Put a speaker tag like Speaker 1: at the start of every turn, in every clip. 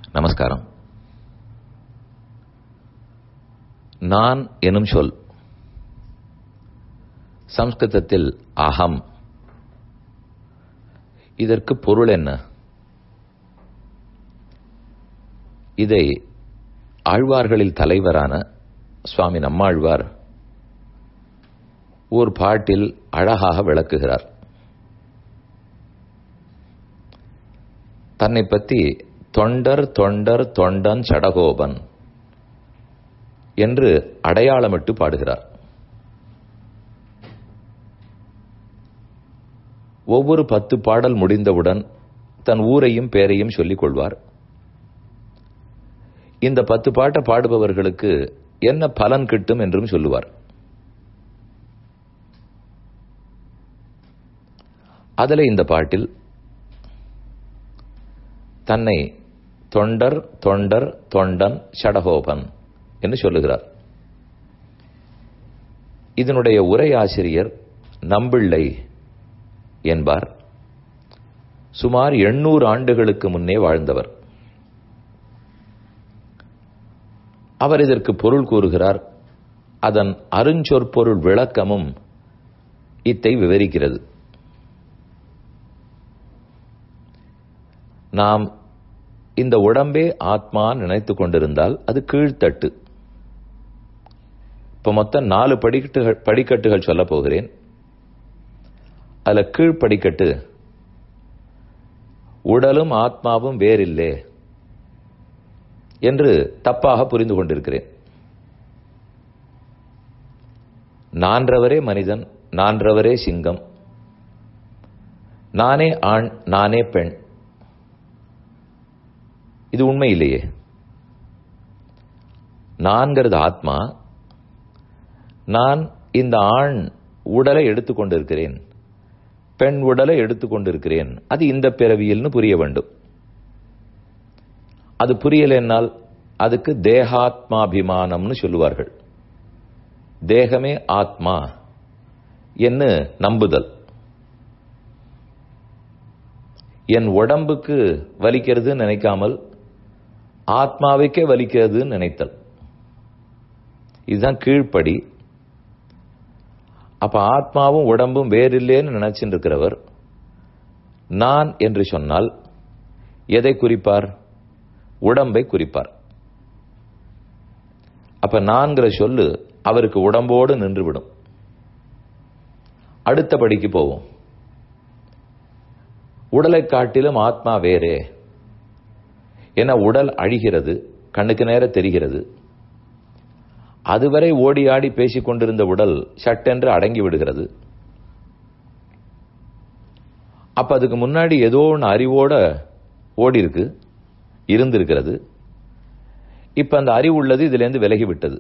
Speaker 1: நமஸ்காரம் நான் எனும் சொல் சம்ஸ்கிருதத்தில் அகம் இதற்கு பொருள் என்ன இதை ஆழ்வார்களில் தலைவரான சுவாமி நம்மாழ்வார் ஓர் பாட்டில் அழகாக விளக்குகிறார் தன்னை பற்றி தொண்டர் தொண்டர் தொண்டன் சடகோபன் என்று அடையாளமிட்டு பாடுகிறார் ஒவ்வொரு பத்து பாடல் முடிந்தவுடன் தன் ஊரையும் பேரையும் சொல்லிக் கொள்வார் இந்த பத்து பாட்டை பாடுபவர்களுக்கு என்ன பலன் கிட்டும் என்றும் சொல்லுவார் அதில் இந்த பாட்டில் தன்னை தொண்டர் தொண்டர் தொண்டன் ஷடகோபன் என்று சொல்லுகிறார் இதனுடைய உரையாசிரியர் நம்பிள்ளை என்பார் சுமார் எண்ணூறு ஆண்டுகளுக்கு முன்னே வாழ்ந்தவர் அவர் இதற்கு பொருள் கூறுகிறார் அதன் அருஞ்சொற்பொருள் விளக்கமும் இத்தை விவரிக்கிறது நாம் இந்த உடம்பே ஆத்மா நினைத்து கொண்டிருந்தால் அது கீழ்த்தட்டு இப்ப மொத்தம் நாலு படிக்கட்டுகள் படிக்கட்டுகள் சொல்ல போகிறேன் அதுல கீழ்ப்படிக்கட்டு உடலும் ஆத்மாவும் வேறில்லே என்று தப்பாக புரிந்து கொண்டிருக்கிறேன் நான்றவரே மனிதன் நான்றவரே சிங்கம் நானே ஆண் நானே பெண் இது உண்மை இல்லையே நான்கிறது ஆத்மா நான் இந்த ஆண் உடலை எடுத்துக்கொண்டிருக்கிறேன் பெண் உடலை எடுத்துக்கொண்டிருக்கிறேன் அது இந்த பிறவியல்னு புரிய வேண்டும் அது புரியலைன்னால் அதுக்கு தேகாத்மாபிமானம்னு சொல்லுவார்கள் தேகமே ஆத்மா என்று நம்புதல் என் உடம்புக்கு வலிக்கிறதுன்னு நினைக்காமல் ஆத்மாவுக்கே வலிக்கிறதுன்னு நினைத்தல் இதுதான் கீழ்ப்படி அப்ப ஆத்மாவும் உடம்பும் வேறில்லேன்னு நினைச்சுட்டு இருக்கிறவர் நான் என்று சொன்னால் எதை குறிப்பார் உடம்பை குறிப்பார் அப்ப நான்கிற சொல்லு அவருக்கு உடம்போடு நின்றுவிடும் அடுத்த படிக்கு போவோம் உடலை காட்டிலும் ஆத்மா வேறே என உடல் அழிகிறது கண்ணுக்கு நேர தெரிகிறது அதுவரை ஓடி ஆடி பேசிக் கொண்டிருந்த உடல் சட்டென்று அடங்கி விடுகிறது அப்ப அதுக்கு முன்னாடி ஏதோ ஒன்று அறிவோட ஓடி இருக்கு இருந்திருக்கிறது இப்ப அந்த அறிவு உள்ளது இதுல இருந்து விலகி விட்டது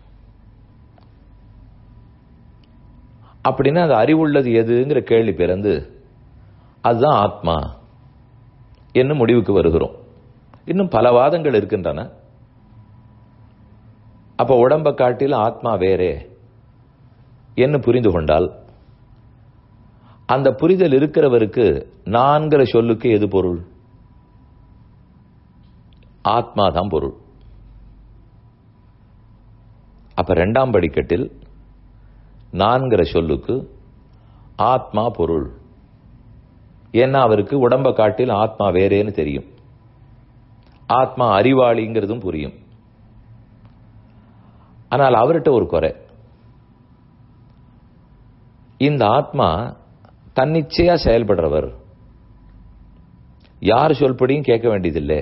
Speaker 1: அப்படின்னா அந்த அறிவுள்ளது எதுங்கிற கேள்வி பிறந்து அதுதான் ஆத்மா என்ன முடிவுக்கு வருகிறோம் இன்னும் பல வாதங்கள் இருக்கின்றன அப்ப உடம்ப காட்டில் ஆத்மா வேறே என்ன புரிந்து கொண்டால் அந்த புரிதல் இருக்கிறவருக்கு நான்கிற சொல்லுக்கு எது பொருள் ஆத்மா தான் பொருள் அப்ப ரெண்டாம் படிக்கட்டில் நான்கிற சொல்லுக்கு ஆத்மா பொருள் ஏன்னா அவருக்கு உடம்ப காட்டில் ஆத்மா வேறேன்னு தெரியும் ஆத்மா அறிவாளிங்கிறதும் புரியும் ஆனால் அவர்கிட்ட ஒரு குறை இந்த ஆத்மா தன்னிச்சையா செயல்படுறவர் யார் சொல்படியும் கேட்க வேண்டியதில்லை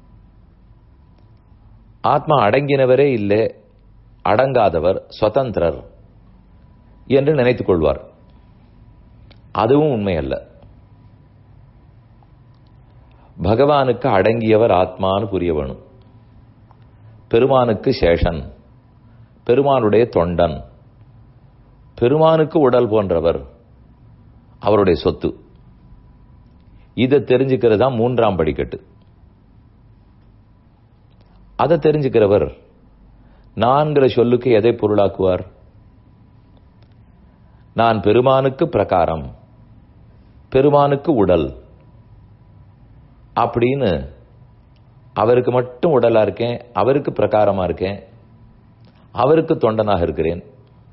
Speaker 1: ஆத்மா அடங்கினவரே இல்லை அடங்காதவர் சுதந்திரர் என்று நினைத்துக் கொள்வார் அதுவும் உண்மை அல்ல பகவானுக்கு அடங்கியவர் ஆத்மான்னு புரிய வேணும் பெருமானுக்கு சேஷன் பெருமானுடைய தொண்டன் பெருமானுக்கு உடல் போன்றவர் அவருடைய சொத்து இதை தெரிஞ்சுக்கிறது தான் மூன்றாம் படிக்கட்டு அதை தெரிஞ்சுக்கிறவர் நான்கிற சொல்லுக்கு எதை பொருளாக்குவார் நான் பெருமானுக்கு பிரகாரம் பெருமானுக்கு உடல் அப்படின்னு அவருக்கு மட்டும் உடலா இருக்கேன் அவருக்கு பிரகாரமா இருக்கேன் அவருக்கு தொண்டனாக இருக்கிறேன்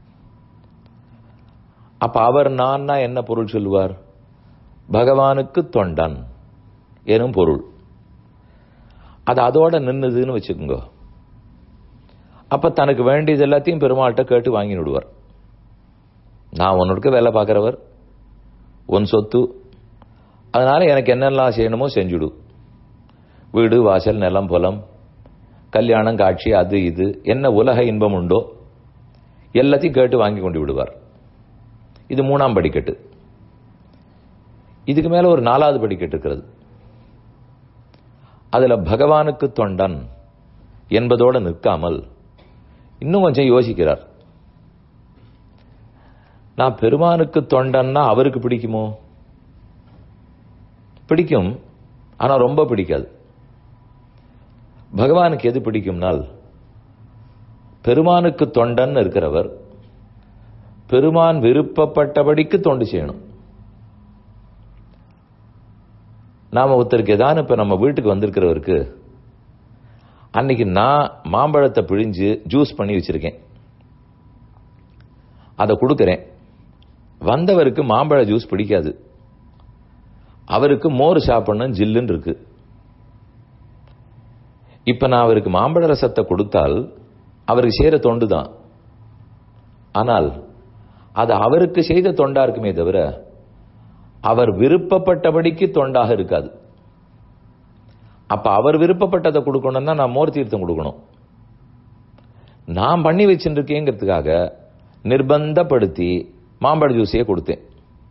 Speaker 1: அப்ப அவர் நான் என்ன பொருள் சொல்லுவார் பகவானுக்கு தொண்டன் எனும் பொருள் அது அதோட நின்னுதுன்னு வச்சுக்கோங்க அப்ப தனக்கு வேண்டியது எல்லாத்தையும் பெருமாள்கிட்ட கேட்டு வாங்கி விடுவார் நான் உன்னோட வேலை பார்க்கிறவர் உன் சொத்து அதனால எனக்கு என்னெல்லாம் செய்யணுமோ செஞ்சுடு வீடு வாசல் நிலம் புலம் கல்யாணம் காட்சி அது இது என்ன உலக இன்பம் உண்டோ எல்லாத்தையும் கேட்டு வாங்கி கொண்டு விடுவார் இது மூணாம் படிக்கட்டு இதுக்கு மேல ஒரு நாலாவது படிக்கட்டு இருக்கிறது அதுல பகவானுக்கு தொண்டன் என்பதோட நிற்காமல் இன்னும் கொஞ்சம் யோசிக்கிறார் நான் பெருமானுக்கு தொண்டன்னா அவருக்கு பிடிக்குமோ பிடிக்கும் ஆனா ரொம்ப பிடிக்காது பகவானுக்கு எது பிடிக்கும்னால் பெருமானுக்கு தொண்டன் இருக்கிறவர் பெருமான் விருப்பப்பட்டபடிக்கு தொண்டு செய்யணும் நாம ஒருத்தருக்கு ஏதாவது இப்ப நம்ம வீட்டுக்கு வந்திருக்கிறவருக்கு அன்னைக்கு நான் மாம்பழத்தை பிழிஞ்சு ஜூஸ் பண்ணி வச்சிருக்கேன் அதை கொடுக்கறேன் வந்தவருக்கு மாம்பழ ஜூஸ் பிடிக்காது அவருக்கு மோர் சாப்பிடணும் ஜில்லுன்னு இருக்கு இப்ப நான் அவருக்கு மாம்பழ ரசத்தை கொடுத்தால் அவருக்கு செய்யற தொண்டு தான் ஆனால் அது அவருக்கு செய்த தொண்டா இருக்குமே தவிர அவர் விருப்பப்பட்டபடிக்கு தொண்டாக இருக்காது அப்ப அவர் விருப்பப்பட்டதை கொடுக்கணும்னா நான் மோர் தீர்த்தம் கொடுக்கணும் நான் பண்ணி வச்சுருக்கேங்கிறதுக்காக நிர்பந்தப்படுத்தி மாம்பழ ஜூஸையே கொடுத்தேன்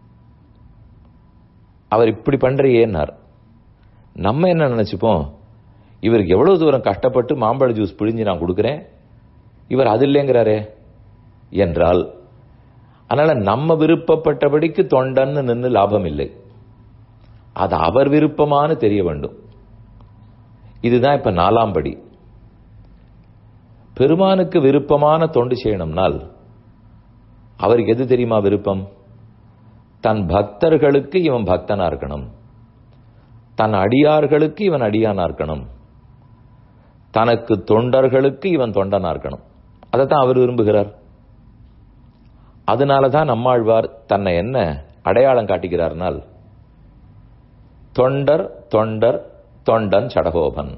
Speaker 1: அவர் இப்படி பண்றியேன்னார் நம்ம என்ன நினைச்சுப்போம் இவருக்கு எவ்வளவு தூரம் கஷ்டப்பட்டு மாம்பழ ஜூஸ் பிழிஞ்சு நான் கொடுக்கிறேன் இவர் அது இல்லைங்கிறாரே என்றால் அதனால நம்ம விருப்பப்பட்டபடிக்கு தொண்டன்னு நின்று லாபம் இல்லை அது அவர் விருப்பமானு தெரிய வேண்டும் இதுதான் இப்ப நாலாம் படி பெருமானுக்கு விருப்பமான தொண்டு செய்யணும்னால் அவருக்கு எது தெரியுமா விருப்பம் தன் பக்தர்களுக்கு இவன் பக்தனா இருக்கணும் தன் அடியார்களுக்கு இவன் அடியானா இருக்கணும் தனக்கு தொண்டர்களுக்கு இவன் தொண்டனா இருக்கணும் அதைத்தான் அவர் விரும்புகிறார் அதனாலதான் நம்மாழ்வார் தன்னை என்ன அடையாளம் காட்டுகிறார்னால் தொண்டர் தொண்டர் தொண்டன் சடகோபன்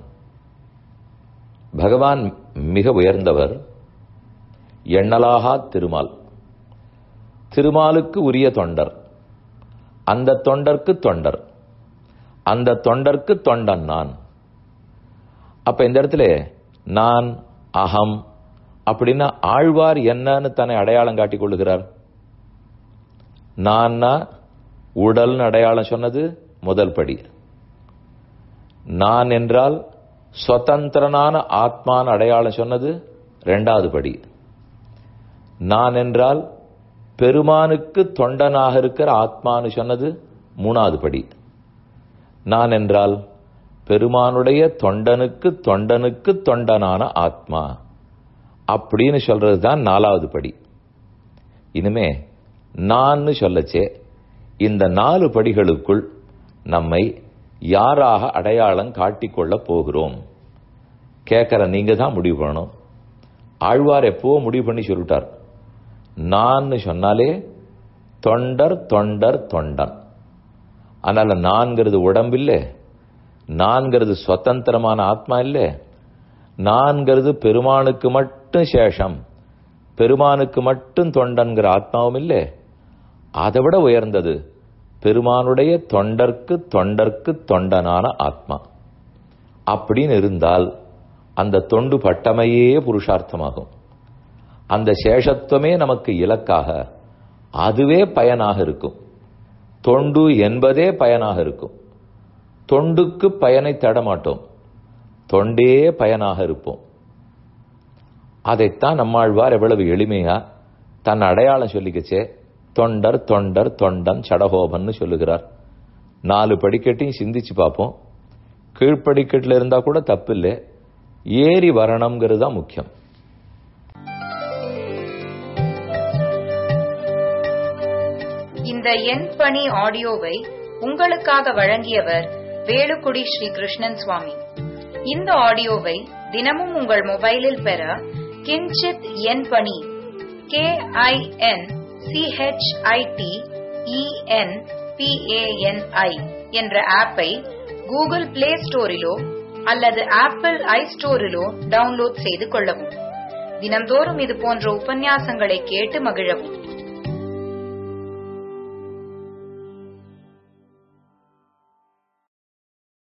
Speaker 1: பகவான் மிக உயர்ந்தவர் எண்ணலாகா திருமால் திருமாலுக்கு உரிய தொண்டர் அந்த தொண்டர்க்கு தொண்டர் அந்த தொண்டர்க்கு தொண்டன் நான் அப்ப இந்த இடத்துல நான் அகம் அப்படின்னா ஆழ்வார் என்னன்னு தன்னை அடையாளம் காட்டிக் கொள்ளுகிறார் நான்னா உடல்னு அடையாளம் சொன்னது முதல் படி நான் என்றால் சுதந்திரனான ஆத்மான அடையாளம் சொன்னது இரண்டாவது படி நான் என்றால் பெருமானுக்கு தொண்டனாக இருக்கிற ஆத்மான்னு சொன்னது மூணாவது படி நான் என்றால் பெருமானுடைய தொண்டனுக்கு தொண்டனுக்கு தொண்டனான ஆத்மா அப்படின்னு சொல்றது தான் நாலாவது படி இனிமே நான் சொல்லச்சே இந்த நாலு படிகளுக்குள் நம்மை யாராக அடையாளம் காட்டிக்கொள்ள போகிறோம் கேட்கற நீங்க தான் முடிவு பண்ணணும் ஆழ்வார் எப்போ முடிவு பண்ணி சொல்லிட்டார் நான் சொன்னாலே தொண்டர் தொண்டர் தொண்டன் அதனால நான்கிறது உடம்பு இல்லை நான்கிறது சுதந்திரமான ஆத்மா இல்லை நான்கிறது பெருமானுக்கு மட்டும் சேஷம் பெருமானுக்கு மட்டும் தொண்டன்கிற ஆத்மாவும் இல்லை அதை விட உயர்ந்தது பெருமானுடைய தொண்டர்க்கு தொண்டர்க்கு தொண்டனான ஆத்மா அப்படின்னு இருந்தால் அந்த தொண்டு பட்டமையே புருஷார்த்தமாகும் அந்த சேஷத்துவமே நமக்கு இலக்காக அதுவே பயனாக இருக்கும் தொண்டு என்பதே பயனாக இருக்கும் தொண்டுக்கு பயனை தடமாட்டோம் தொண்டே பயனாக இருப்போம் அதைத்தான் நம்மாழ்வார் எவ்வளவு எளிமையா தன் அடையாளம் சொல்லிக்கச்சே தொண்டர் தொண்டர் தொண்டன் சடகோபன்னு சொல்லுகிறார் நாலு படிக்கட்டையும் சிந்திச்சு பார்ப்போம் கீழ்ப்படிக்கட்டில் இருந்தா கூட தப்பு இல்லை ஏறி வரணுங்கிறது தான் முக்கியம்
Speaker 2: இந்த எண் பணி ஆடியோவை உங்களுக்காக வழங்கியவர் வேலுக்குடி ஸ்ரீ கிருஷ்ணன் சுவாமி இந்த ஆடியோவை தினமும் உங்கள் மொபைலில் பெற கிஞ்சித் என் பணி கே ஐ என் சிஹெச்ஐடி இஎன் பிஏஎன்ஐ என்ற ஆப்பை கூகுள் பிளே ஸ்டோரிலோ அல்லது ஆப்பிள் ஐ ஸ்டோரிலோ டவுன்லோட் செய்து கொள்ளவும் தினம்தோறும் இது போன்ற உபன்யாசங்களை கேட்டு மகிழவும்